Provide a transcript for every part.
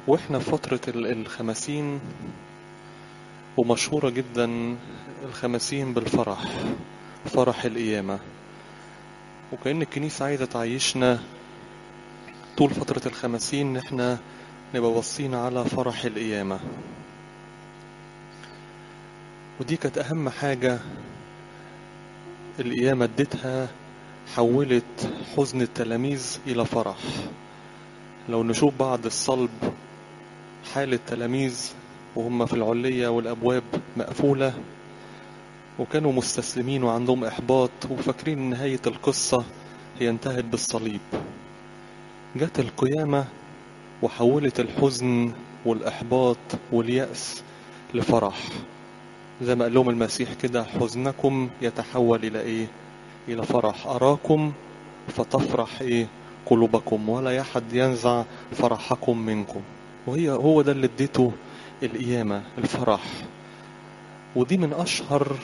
واحنا في فترة ال- الخمسين ومشهورة جدا الخمسين بالفرح فرح القيامة وكأن الكنيسة عايزة تعيشنا طول فترة الخمسين إن احنا نبقى باصين على فرح القيامة ودي كانت أهم حاجة القيامة اديتها حولت حزن التلاميذ إلى فرح لو نشوف بعد الصلب حال التلاميذ وهم في العلية والأبواب مقفولة وكانوا مستسلمين وعندهم إحباط وفاكرين إن نهاية القصة هي انتهت بالصليب جت القيامة وحولت الحزن والإحباط واليأس لفرح زي ما قال لهم المسيح كده حزنكم يتحول إلى إيه؟ إلى فرح أراكم فتفرح إيه؟ قلوبكم ولا أحد ينزع فرحكم منكم وهي هو ده اللي اديته القيامة الفرح ودي من أشهر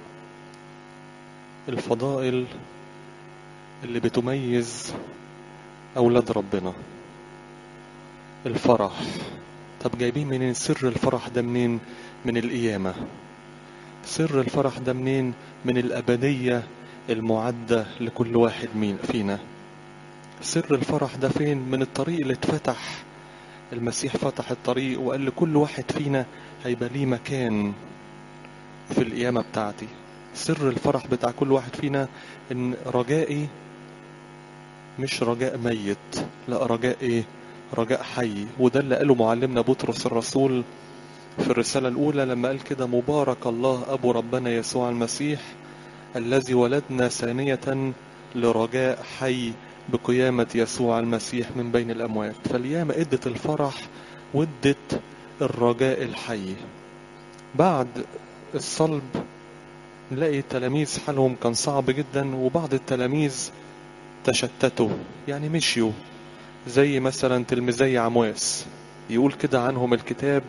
الفضائل اللي بتميز أولاد ربنا الفرح طب جايبين منين سر الفرح ده منين من القيامة سر الفرح ده منين من الأبدية المعدة لكل واحد مين فينا سر الفرح ده فين من الطريق اللي اتفتح المسيح فتح الطريق وقال لكل واحد فينا هيبقى ليه مكان في القيامة بتاعتي سر الفرح بتاع كل واحد فينا ان رجائي مش رجاء ميت لا رجاء ايه رجاء حي وده اللي قاله معلمنا بطرس الرسول في الرسالة الأولى لما قال كده مبارك الله أبو ربنا يسوع المسيح الذي ولدنا ثانية لرجاء حي بقيامة يسوع المسيح من بين الأموات فالقيامة ادت الفرح وادت الرجاء الحي بعد الصلب نلاقي التلاميذ حالهم كان صعب جدا وبعض التلاميذ تشتتوا يعني مشيوا زي مثلا تلميذي عمواس يقول كده عنهم الكتاب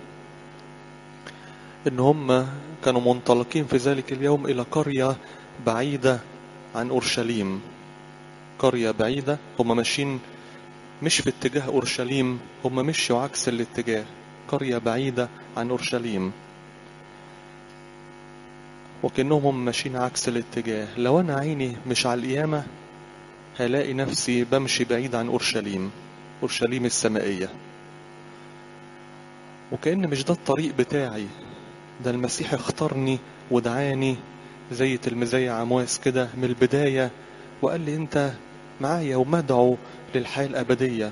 ان هم كانوا منطلقين في ذلك اليوم الى قرية بعيدة عن اورشليم قرية بعيدة هم ماشيين مش في اتجاه اورشليم هم مشوا عكس الاتجاه قرية بعيدة عن اورشليم وكأنهم هم ماشيين عكس الاتجاه لو انا عيني مش على القيامة هلاقي نفسي بمشي بعيد عن اورشليم اورشليم السمائية وكأن مش ده الطريق بتاعي ده المسيح اختارني ودعاني زي تلميذي عمواس كده من البداية وقال لي انت معايا ومدعو للحياة الأبدية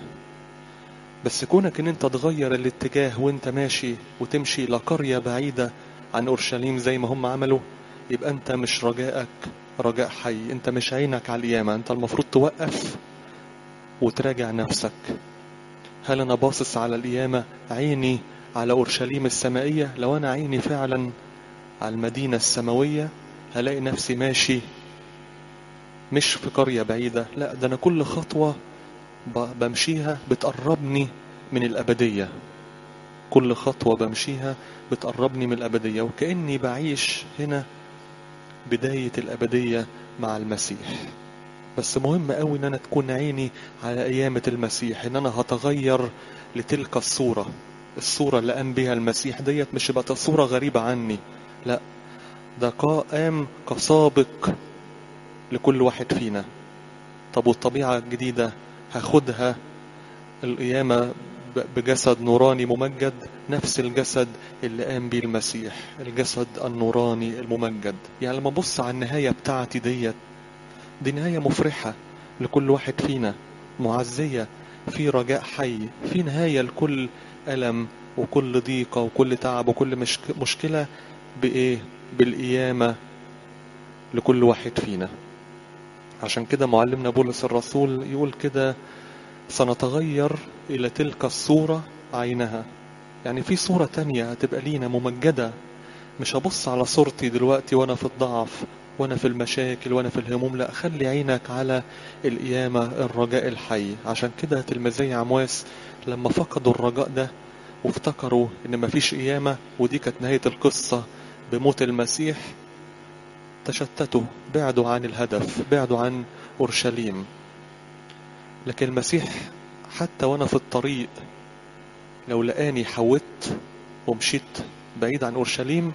بس كونك ان انت تغير الاتجاه وانت ماشي وتمشي لقرية بعيدة عن أورشليم زي ما هم عملوا يبقى انت مش رجائك رجاء حي انت مش عينك على القيامة انت المفروض توقف وتراجع نفسك هل انا باصص على القيامة عيني على أورشليم السمائية لو أنا عيني فعلا على المدينة السماوية هلاقي نفسي ماشي مش في قرية بعيدة لا ده أنا كل خطوة بمشيها بتقربني من الأبدية كل خطوة بمشيها بتقربني من الأبدية وكأني بعيش هنا بداية الأبدية مع المسيح بس مهم قوي ان انا تكون عيني على قيامة المسيح ان انا هتغير لتلك الصورة الصورة اللي قام بها المسيح ديت مش بقت صورة غريبة عني لا ده قام كسابق لكل واحد فينا طب والطبيعة الجديدة هاخدها القيامة بجسد نوراني ممجد نفس الجسد اللي قام بيه المسيح الجسد النوراني الممجد يعني لما ابص على النهاية بتاعتي ديت دي نهاية مفرحة لكل واحد فينا معزية في رجاء حي في نهاية لكل ألم وكل ضيقة وكل تعب وكل مشك... مشكلة بإيه بالقيامة لكل واحد فينا عشان كده معلمنا بولس الرسول يقول كده سنتغير إلى تلك الصورة عينها يعني في صورة تانية هتبقى لينا ممجدة مش هبص على صورتي دلوقتي وأنا في الضعف وانا في المشاكل وانا في الهموم لا خلي عينك على القيامة الرجاء الحي عشان كده تلميذي عمواس لما فقدوا الرجاء ده وافتكروا ان مفيش قيامة ودي كانت نهاية القصة بموت المسيح تشتتوا بعدوا عن الهدف بعدوا عن أورشليم لكن المسيح حتى وانا في الطريق لو لقاني حودت ومشيت بعيد عن اورشليم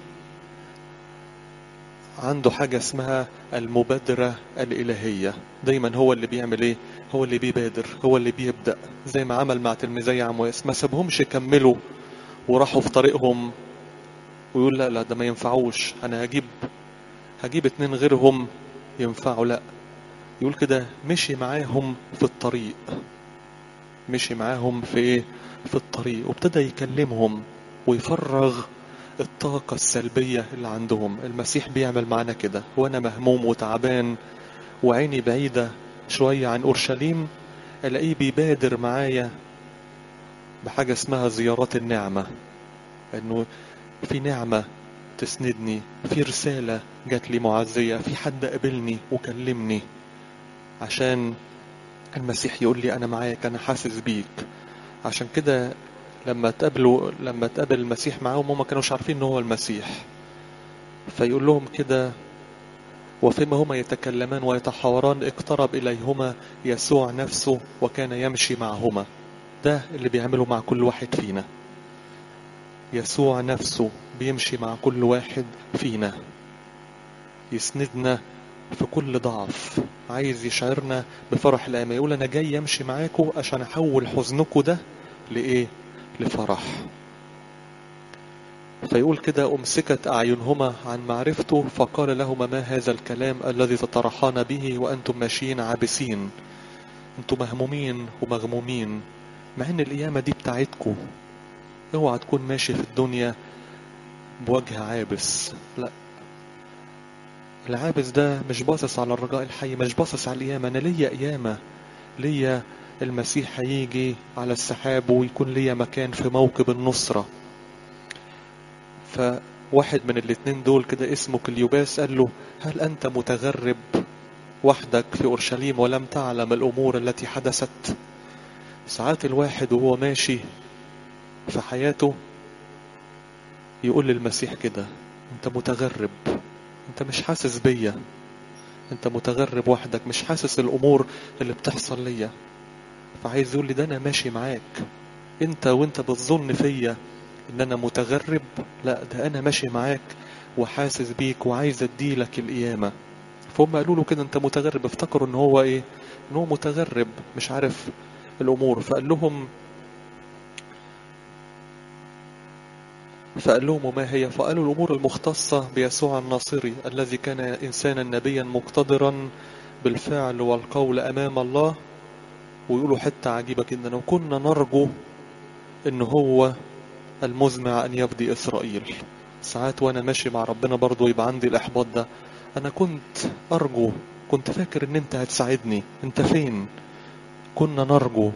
عنده حاجة اسمها المبادرة الإلهية دايما هو اللي بيعمل ايه هو اللي بيبادر هو اللي بيبدأ زي ما عمل مع تلميذي عمواس ما سابهمش يكملوا وراحوا في طريقهم ويقول لا لا ده ما ينفعوش انا هجيب هجيب اتنين غيرهم ينفعوا لا يقول كده مشي معاهم في الطريق مشي معاهم في ايه في الطريق وابتدى يكلمهم ويفرغ الطاقة السلبية اللي عندهم المسيح بيعمل معانا كده وانا مهموم وتعبان وعيني بعيدة شوية عن اورشليم الاقيه بيبادر معايا بحاجة اسمها زيارات النعمة انه في نعمة تسندني في رسالة جات لي معزية في حد قابلني وكلمني عشان المسيح يقول لي انا معاك انا حاسس بيك عشان كده لما تقابلوا لما تقابل المسيح معاهم هم ما كانوش عارفين ان هو المسيح فيقول لهم كده وفيما هما يتكلمان ويتحاوران اقترب اليهما يسوع نفسه وكان يمشي معهما ده اللي بيعمله مع كل واحد فينا يسوع نفسه بيمشي مع كل واحد فينا يسندنا في كل ضعف عايز يشعرنا بفرح الأيام يقول أنا جاي أمشي معاكم عشان أحول حزنكم ده لإيه لفرح فيقول كده أمسكت أعينهما عن معرفته فقال لهما ما هذا الكلام الذي تطرحان به وأنتم ماشيين عابسين أنتم مهمومين ومغمومين مع أن القيامة دي بتاعتكم اوعى تكون ماشي في الدنيا بوجه عابس لا العابس ده مش باصص على الرجاء الحي مش باصص على القيامة أنا ليا قيامة ليا المسيح هيجي على السحاب ويكون ليا مكان في موكب النصرة فواحد من الاتنين دول كده اسمه كليوباس قال له هل أنت متغرب وحدك في أورشليم ولم تعلم الأمور التي حدثت ساعات الواحد وهو ماشي في حياته يقول للمسيح كده انت متغرب انت مش حاسس بيا انت متغرب وحدك مش حاسس الامور اللي بتحصل ليا فعايز يقول لي ده انا ماشي معاك انت وانت بتظن فيا ان انا متغرب لا ده انا ماشي معاك وحاسس بيك وعايز اديلك القيامة فهم قالوا له كده انت متغرب افتكروا ان هو ايه ان هو متغرب مش عارف الامور فقال لهم فقال لهم وما هي فقالوا الأمور المختصة بيسوع الناصري الذي كان إنسانا نبيا مقتدرا بالفعل والقول أمام الله ويقولوا حتة عجيبة جدا وكنا نرجو إن هو المزمع أن يفدي إسرائيل ساعات وأنا ماشي مع ربنا برضو يبقى عندي الإحباط ده أنا كنت أرجو كنت فاكر إن أنت هتساعدني أنت فين كنا نرجو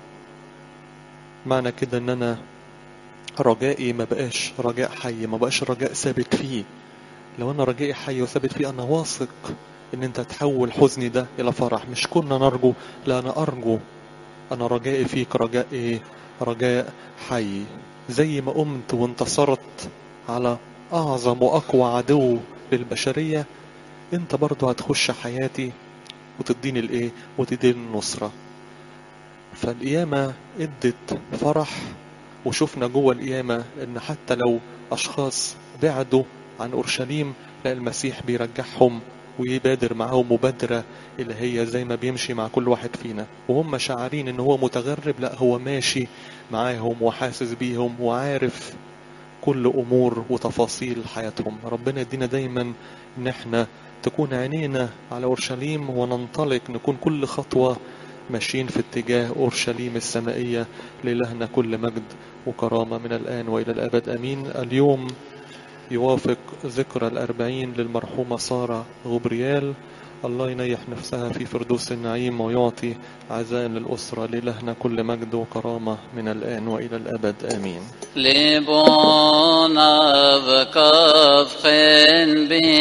معنى كده إن أنا رجائي ما بقاش رجاء حي ما بقاش رجاء ثابت فيه لو انا رجائي حي وثابت فيه انا واثق ان انت تحول حزني ده الى فرح مش كنا نرجو لا انا ارجو انا رجائي فيك رجاء ايه رجاء حي زي ما قمت وانتصرت على اعظم واقوى عدو للبشرية انت برضو هتخش حياتي وتديني الايه وتديني النصرة فالقيامة ادت فرح وشفنا جوه القيامة ان حتى لو اشخاص بعدوا عن اورشليم لا المسيح بيرجعهم ويبادر معاهم مبادرة اللي هي زي ما بيمشي مع كل واحد فينا وهم شعارين ان هو متغرب لا هو ماشي معاهم وحاسس بيهم وعارف كل امور وتفاصيل حياتهم ربنا يدينا دايما ان احنا تكون عينينا على اورشليم وننطلق نكون كل خطوه ماشيين في اتجاه أورشليم السمائية لإلهنا كل مجد وكرامة من الآن وإلى الأبد أمين اليوم يوافق ذكرى الأربعين للمرحومة سارة غبريال الله ينيح نفسها في فردوس النعيم ويعطي عزاء للأسرة لإلهنا كل مجد وكرامة من الآن وإلى الأبد آمين لبون أبكف خن بي